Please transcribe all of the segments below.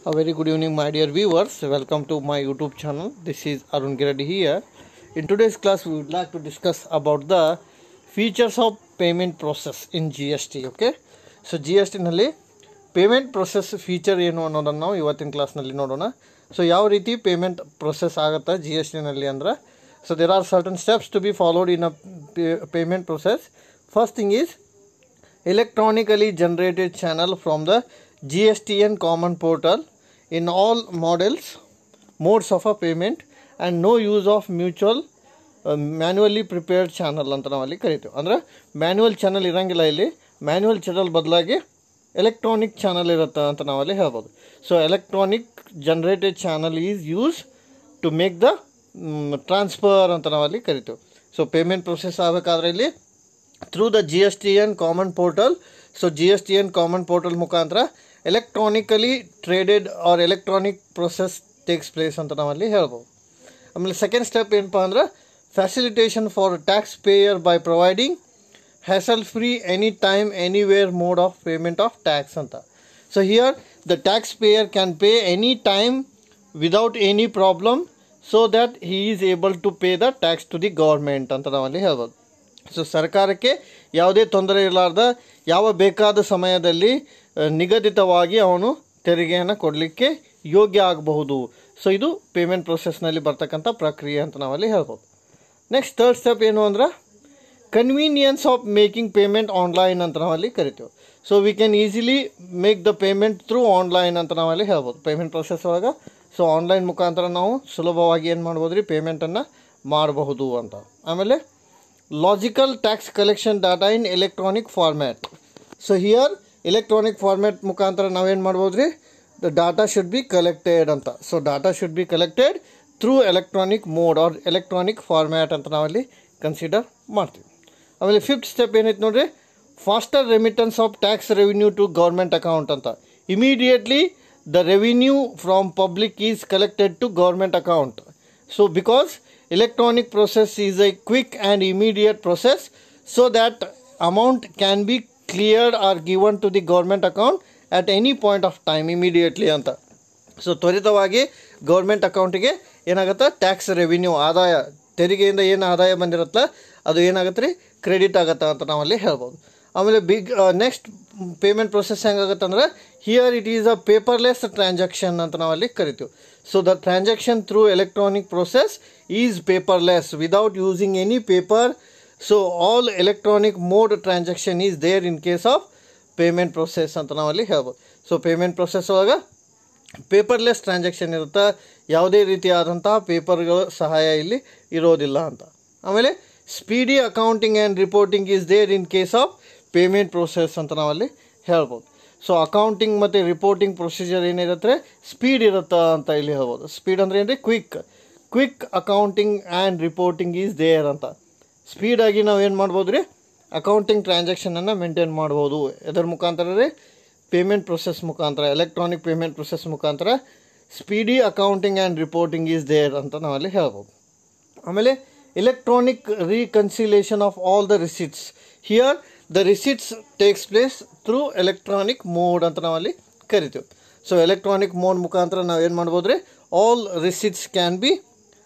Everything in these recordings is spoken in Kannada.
A very good evening, my dear viewers. Welcome to my YouTube channel. This is Arun Giradi here. In today's class, we would like to discuss about the features of payment process in GST. Okay, so GST ನಲ್ಲಿ ಪೇಮೆಂಟ್ ಪ್ರೊಸೆಸ್ ಫೀಚರ್ ಏನು ಅನ್ನೋದನ್ನು ನಾವು ಇವತ್ತಿನ ಕ್ಲಾಸ್ನಲ್ಲಿ ನೋಡೋಣ ಸೊ ಯಾವ ರೀತಿ ಪೇಮೆಂಟ್ ಪ್ರೊಸೆಸ್ ಆಗುತ್ತೆ ಜಿ ಎಸ್ ಟಿನಲ್ಲಿ ಅಂದ್ರೆ so there are certain steps to be followed in a payment process first thing is electronically generated channel from the GSTN common portal in all models, modes of a payment and no use of mutual manually prepared channel ಅಂತ ನಾವು ಅಲ್ಲಿ ಕರಿತೀವಿ ಅಂದ್ರೆ ಮ್ಯಾನ್ಯುವಲ್ ಚಾನಲ್ ಇರಂಗಿಲ್ಲ ಇಲ್ಲಿ ಮ್ಯಾನ್ಯುವಲ್ ಚಾನಲ್ ಬದಲಾಗಿ ಎಲೆಕ್ಟ್ರಾನಿಕ್ ಚಾನಲ್ ಇರುತ್ತೆ ಅಂತ ನಾವಲ್ಲಿ ಹೇಳ್ಬೋದು so electronic generated channel is use to make the transfer ಅಂತ ನಾವಲ್ಲಿ ಕರಿತೀವಿ ಸೊ ಪೇಮೆಂಟ್ ಪ್ರೊಸೆಸ್ ಆಗಬೇಕಾದ್ರೆ ಇಲ್ಲಿ through the G S T N common portal so G S T N common portal ಮುಖಾಂತರ electronically traded or electronic process takes place ಅಂತ ನಾವಲ್ಲಿ ಹೇಳ್ಬೋದು ಆಮೇಲೆ ಸೆಕೆಂಡ್ ಸ್ಟೆಪ್ ಏನಪ್ಪ ಅಂದ್ರೆ facilitation for tax payer by providing hassle free any time anywhere mode of payment of tax ಅಂತ so here the tax payer can pay any time without any problem so that he is able to pay the tax to the government ಅಂತ ನಾವಲ್ಲಿ ಹೇಳ್ಬೋದು ಸೊ ಸರ್ಕಾರಕ್ಕೆ ಯಾವುದೇ ತೊಂದರೆ ಇರಲಾರ್ದ ಯಾವ ಬೇಕಾದ ಸಮಯದಲ್ಲಿ ಆ, ನಿಗದಿತವಾಗಿ ಅವನು ತೆರಿಗೆಯನ್ನು ಕೊಡಲಿಕ್ಕೆ ಯೋಗ್ಯ ಆಗಬಹುದು ಸೊ ಇದು ಪೇಮೆಂಟ್ ಪ್ರೊಸೆಸ್ನಲ್ಲಿ ಬರ್ತಕ್ಕಂಥ ಪ್ರಕ್ರಿಯೆ ಅಂತ ನಾವಲ್ಲಿ ಹೇಳ್ಬೋದು ನೆಕ್ಸ್ಟ್ ಥರ್ಡ್ ಸ್ಟೆಪ್ ಏನು ಅಂದ್ರೆ convenience of making payment online ಅಂತ ನಾವಲ್ಲಿ ಕರಿತೀವಿ so we can easily make the payment through online ಅಂತ ನಾವಲ್ಲಿ ಹೇಳ್ಬೋದು ಪೇಮೆಂಟ್ ಪ್ರೊಸೆಸ್ ಒಳಗೆ ಸೊ ಆನ್ಲೈನ್ ಮುಖಾಂತರ ನಾವು ಸುಲಭವಾಗಿ ಏನು ಮಾಡ್ಬೋದು ರೀ ಪೇಮೆಂಟನ್ನು ಮಾಡಬಹುದು ಅಂತ ಆಮೇಲೆ logical tax collection data in electronic format so here electronic format ಮುಖಾಂತರ ನಾವೇನು ಮಾಡ್ಬೋದು ರೀ the data should be collected ಅಂತ so data should be collected through electronic mode or electronic format ಅಂತ ನಾವಲ್ಲಿ ಕನ್ಸಿಡರ್ ಮಾಡ್ತೀವಿ ಆಮೇಲೆ ಫಿಫ್ತ್ ಸ್ಟೆಪ್ ಏನೈತೆ ನೋಡ್ರಿ faster remittance of tax revenue to government account ಅಂತ immediately the revenue from public is collected to government account so because electronic process is a quick and immediate process so that amount can be cleared or given to the government account at any point of time immediately ಅಂತ ಸೊ ತ್ವರಿತವಾಗಿ ಗೌರ್ಮೆಂಟ್ ಅಕೌಂಟಿಗೆ ಏನಾಗುತ್ತೆ ಟ್ಯಾಕ್ಸ್ ರೆವಿನ್ಯೂ ಆದಾಯ ತೆರಿಗೆಯಿಂದ ಏನು ಆದಾಯ ಬಂದಿರುತ್ತಲ್ಲ ಅದು ಏನಾಗುತ್ತೆ ರೀ ಕ್ರೆಡಿಟ್ ಆಗುತ್ತೆ ಅಂತ ನಾವಲ್ಲಿ ಹೇಳ್ಬೋದು ಆಮೇಲೆ ಬಿಗ್ ನೆಕ್ಸ್ಟ್ ಪೇಮೆಂಟ್ ಪ್ರೊಸೆಸ್ ಹೆಂಗಾಗುತ್ತೆ ಅಂದ್ರೆ here it is a paperless transaction ಅಂತ ನಾವಲ್ಲಿ ಕರಿತೀವಿ so the transaction through electronic process is paperless without using any paper so all electronic mode transaction is there in case of payment process ಅಂತ ನಾವಲ್ಲಿ ಹೇಳ್ಬೋದು ಸೊ ಪೇಮೆಂಟ್ ಪ್ರೊಸೆಸ್ ಒಳಗೆ ಪೇಪರ್ಲೆಸ್ ಟ್ರಾನ್ಸಾಕ್ಷನ್ ಇರುತ್ತೆ ಯಾವುದೇ ರೀತಿಯಾದಂತಹ ಪೇಪರ್ಗಳ ಸಹಾಯ ಇಲ್ಲಿ ಇರೋದಿಲ್ಲ ಅಂತ ಆಮೇಲೆ speedy accounting and reporting is there in case of payment process ಅಂತ ನಾವಲ್ಲಿ ಹೇಳ್ಬೋದು ಸೊ ಅಕೌಂಟಿಂಗ್ ಮತ್ತು ರಿಪೋರ್ಟಿಂಗ್ ಪ್ರೊಸೀಜರ್ ಏನಿರುತ್ತೆ ಸ್ಪೀಡ್ ಇರುತ್ತೆ ಅಂತ ಇಲ್ಲಿ ಹೇಳ್ಬೋದು ಸ್ಪೀಡ್ ಅಂದರೆ ಏನು ರೀ quick quick accounting and reporting is there ಅಂತ ಸ್ಪೀಡಾಗಿ ನಾವು ಏನು ಮಾಡ್ಬೋದು ರೀ ಅಕೌಂಟಿಂಗ್ ಟ್ರಾನ್ಸಾಕ್ಷನನ್ನು ಮೇಂಟೈನ್ ಮಾಡ್ಬೋದು ಇದರ ಮುಖಾಂತರ ರೀ ಪೇಮೆಂಟ್ ಪ್ರೊಸೆಸ್ ಮುಖಾಂತರ ಎಲೆಕ್ಟ್ರಾನಿಕ್ ಪೇಮೆಂಟ್ ಪ್ರೊಸೆಸ್ ಮುಖಾಂತರ speedy accounting and reporting is there ಅಂತ ನಾವಲ್ಲಿ ಹೇಳ್ಬೋದು ಆಮೇಲೆ electronic reconciliation of all the receipts here the receipts takes place through electronic mode ಅಂತ ನಾವಲ್ಲಿ ಕರಿತೀವಿ ಸೊ ಎಲೆಕ್ಟ್ರಾನಿಕ್ ಮೋಡ್ ಮುಖಾಂತರ ನಾವು ಏನು ಮಾಡ್ಬೋದು ರೀ all receipts can be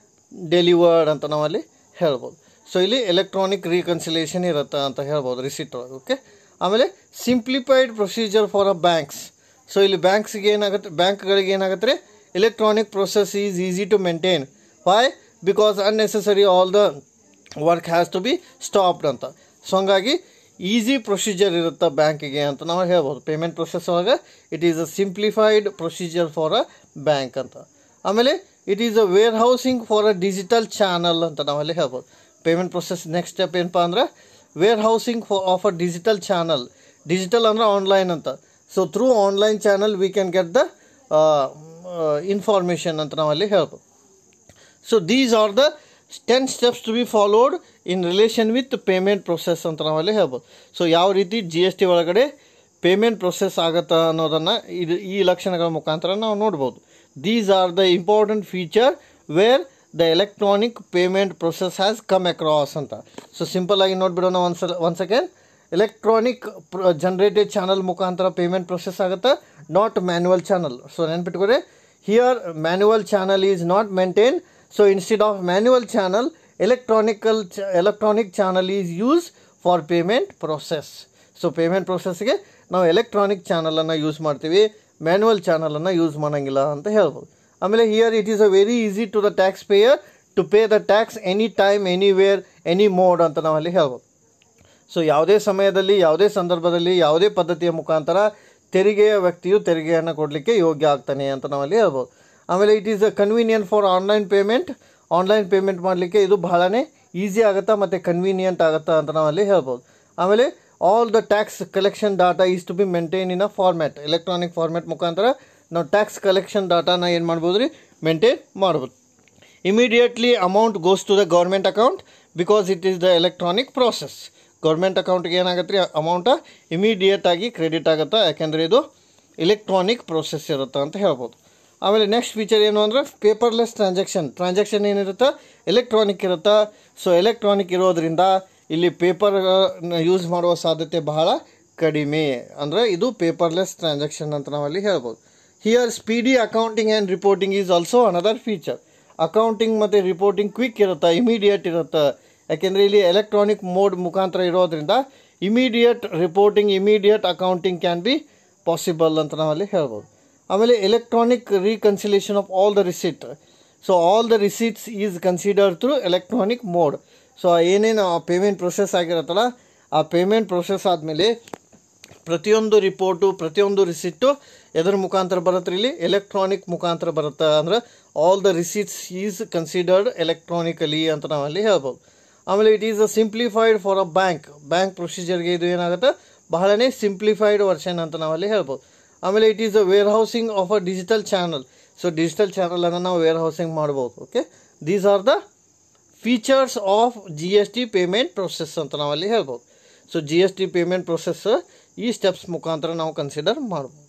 delivered ಅಂತ ನಾವಲ್ಲಿ ಹೇಳ್ಬೋದು ಸೊ ಇಲ್ಲಿ ಎಲೆಕ್ಟ್ರಾನಿಕ್ ರೀಕನ್ಸಿಲೇಷನ್ ಇರುತ್ತೆ ಅಂತ ಹೇಳ್ಬೋದು ರಿಸಿಟ್ ಒಳಗೆ ಓಕೆ ಆಮೇಲೆ simplified procedure for a banks so ಇಲ್ಲಿ ಬ್ಯಾಂಕ್ಸ್ಗೆ ಏನಾಗುತ್ತೆ ಬ್ಯಾಂಕ್ಗಳಿಗೆ ಏನಾಗುತ್ತೆ ರೀ electronic process is easy to maintain why because unnecessary all the work has to be stopped ಅಂತ ಸೊ ಹಂಗಾಗಿ ಈಸಿ ಪ್ರೊಸೀಜರ್ ಇರುತ್ತೆ ಬ್ಯಾಂಕಿಗೆ ಅಂತ ನಾವು ಹೇಳ್ಬೋದು ಪೇಮೆಂಟ್ ಪ್ರೊಸೆಸ್ ಒಳಗೆ it is a simplified procedure for a bank ಅಂತ ಆಮೇಲೆ it is a warehousing for a digital channel ಅಂತ ನಾವಲ್ಲಿ ಹೇಳ್ಬೋದು ಪೇಮೆಂಟ್ ಪ್ರೊಸೆಸ್ ನೆಕ್ಸ್ಟ್ ಸ್ಟೆಪ್ ಏನಪ್ಪ ಅಂದ್ರೆ warehousing for of a digital channel digital ಅಂದ್ರೆ ಆನ್ಲೈನ್ ಅಂತ so through online channel we can get the information ಅಂತ ನಾವಲ್ಲಿ ಹೇಳ್ಬೋದು so these are the ten steps to be followed in relation with payment process ಅಂತ ನಾವಲ್ಲಿ ಹೇಳ್ಬೋದು ಸೊ ಯಾವ ರೀತಿ ಜಿ ಎಸ್ ಟಿ ಒಳಗಡೆ ಪೇಮೆಂಟ್ ಪ್ರೊಸೆಸ್ ಆಗತ್ತಾ ಅನ್ನೋದನ್ನು ಇದು ಈ ಲಕ್ಷಣಗಳ ಮುಖಾಂತರ ನಾವು ನೋಡ್ಬೋದು these are the important feature where the electronic payment process has come across ಅಂತ ಸೊ ಸಿಂಪಲ್ ಆಗಿ ನೋಡ್ಬಿಡೋಣ ಒಂದು ಸಲ ಒಂದು ಸೆಕೆಂಡ್ ಎಲೆಕ್ಟ್ರಾನಿಕ್ ಜನರೇಟೆಡ್ ಚಾನಲ್ ಮುಖಾಂತರ ಪೇಮೆಂಟ್ ಪ್ರೊಸೆಸ್ ಆಗುತ್ತೆ ನಾಟ್ ಮ್ಯಾನ್ಯುವಲ್ ಚಾನಲ್ ಸೊ ನೆನ್ಪಿಟ್ಕೊರೆ here manual channel is not maintain so instead of manual channel electronical electronic channel is use for payment process so payment ಪ್ರೊಸೆಸ್ಗೆ ನಾವು ಎಲೆಕ್ಟ್ರಾನಿಕ್ ಚಾನಲನ್ನು ಯೂಸ್ ಮಾಡ್ತೀವಿ ಮ್ಯಾನ್ಯುವಲ್ ಚಾನಲನ್ನು ಯೂಸ್ ಮಾಡೋಂಗಿಲ್ಲ ಅಂತ ಹೇಳ್ಬೋದು ಆಮೇಲೆ here it is a very easy to the tax taxpayer to pay the tax any time anywhere any mode ಅಂತ ನಾವು ಅಲ್ಲಿ ಹೇಳ್ಬೋದು ಸೊ ಯಾವುದೇ ಸಮಯದಲ್ಲಿ ಯಾವುದೇ ಸಂದರ್ಭದಲ್ಲಿ ಯಾವುದೇ ಪದ್ಧತಿಯ ಮುಖಾಂತರ ತೆರಿಗೆಯ ವ್ಯಕ್ತಿಯು ತೆರಿಗೆಯನ್ನು ಕೊಡಲಿಕ್ಕೆ ಯೋಗ್ಯ ಆಗ್ತಾನೆ ಅಂತ ನಾವಲ್ಲಿ ಹೇಳ್ಬೋದು ಆಮೇಲೆ it is a convenient for online payment online payment ಮಾಡಲಿಕ್ಕೆ ಇದು ಬಹಳನೇ ಈಸಿ ಆಗುತ್ತಾ ಮತ್ತು ಕನ್ವೀನಿಯಂಟ್ ಆಗುತ್ತಾ ಅಂತ ನಾವಲ್ಲಿ ಹೇಳ್ಬೋದು ಆಮೇಲೆ all the tax collection data is to be maintain in a format electronic format ಮುಖಾಂತರ ನಾವು ಟ್ಯಾಕ್ಸ್ ಕಲೆಕ್ಷನ್ ಡಾಟಾನ ಏನು ಮಾಡ್ಬೋದು ರೀ ಮೇಂಟೈನ್ ಮಾಡ್ಬೋದು immediately amount goes to the government account because it is the electronic process government ಅಕೌಂಟ್ಗೆ ಏನಾಗುತ್ತೆ ರೀ ಅಮೌಂಟ ಇಮಿಡಿಯೇಟ್ ಆಗಿ ಕ್ರೆಡಿಟ್ ಆಗುತ್ತಾ ಯಾಕೆಂದರೆ ಇದು ಇಲೆಕ್ಟ್ರಾನಿಕ್ ಪ್ರೋಸೆಸ್ ಇರುತ್ತೆ ಅಂತ ಹೇಳ್ಬೋದು ಆಮೇಲೆ ನೆಕ್ಸ್ಟ್ ಫೀಚರ್ ಏನು ಅಂದರೆ ಪೇಪರ್ಲೆಸ್ ಟ್ರಾನ್ಸಾಕ್ಷನ್ ಟ್ರಾನ್ಸಾಕ್ಷನ್ ಏನಿರುತ್ತೆ ಎಲೆಕ್ಟ್ರಾನಿಕ್ ಇರುತ್ತೆ ಸೊ ಎಲೆಕ್ಟ್ರಾನಿಕ್ ಇರೋದ್ರಿಂದ ಇಲ್ಲಿ ಪೇಪರ್ ಯೂಸ್ ಮಾಡುವ ಸಾಧ್ಯತೆ ಬಹಳ ಕಡಿಮೆ ಅಂದರೆ ಇದು ಪೇಪರ್ಲೆಸ್ ಟ್ರಾನ್ಸಾಕ್ಷನ್ ಅಂತ ನಾವಲ್ಲಿ ಹೇಳ್ಬೋದು here speedy accounting and reporting is also another feature accounting ಮತ್ತು ರಿಪೋರ್ಟಿಂಗ್ ಕ್ವಿಕ್ ಇರುತ್ತೆ ಇಮಿಡಿಯೇಟ್ ಇರುತ್ತೆ ಯಾಕೆಂದರೆ ಇಲ್ಲಿ ಎಲೆಕ್ಟ್ರಾನಿಕ್ ಮೋಡ್ ಮುಖಾಂತರ ಇರೋದ್ರಿಂದ immediate reporting immediate accounting can be possible ಅಂತ ನಾವಲ್ಲಿ ಹೇಳ್ಬೋದು ಆಮೇಲೆ electronic reconciliation of all the receipt so all the receipts is consider through electronic mode so ಏನೇನು ಪೇಮೆಂಟ್ ಪ್ರೊಸೆಸ್ ಆಗಿರುತ್ತಲ್ಲ ಆ ಪೇಮೆಂಟ್ ಪ್ರೊಸೆಸ್ ಆದಮೇಲೆ ಪ್ರತಿಯೊಂದು ರಿಪೋರ್ಟು ಪ್ರತಿಯೊಂದು ರಿಸಿಟ್ಟು ಎದರ ಮುಖಾಂತರ ಬರುತ್ತೆ ಇಲ್ಲಿ ಎಲೆಕ್ಟ್ರಾನಿಕ್ ಮುಖಾಂತರ ಬರುತ್ತೆ ಅಂದ್ರೆ all the receipts is considered electronically ಅಂತ ನಾವಲ್ಲಿ ಹೇಳ್ಬೋದು ಆಮೇಲೆ it is a simplified for a bank bank ಪ್ರೊಸೀಜರ್ಗೆ ಇದು ಏನಾಗುತ್ತೆ ಬಹಳನೇ ಸಿಂಪ್ಲಿಫೈಡ್ ವರ್ಷನ್ ಅಂತ ನಾವಲ್ಲಿ ಹೇಳ್ಬೋದು ಆಮೇಲೆ it is a warehousing of a digital channel so digital ಚಾನಲನ್ನು ನಾವು ವೇರ್ ಹೌಸಿಂಗ್ ಮಾಡ್ಬೋದು okay these are the features of G S T payment process ಅಂತ ನಾವಲ್ಲಿ ಹೇಳ್ಬೋದು so G S T payment process ಈ ಸ್ಟೆಪ್ಸ್ ಮುಖಾಂತರ ನಾವು ಕನ್ಸಿಡರ್ ಮಾಡ್ಬೋದು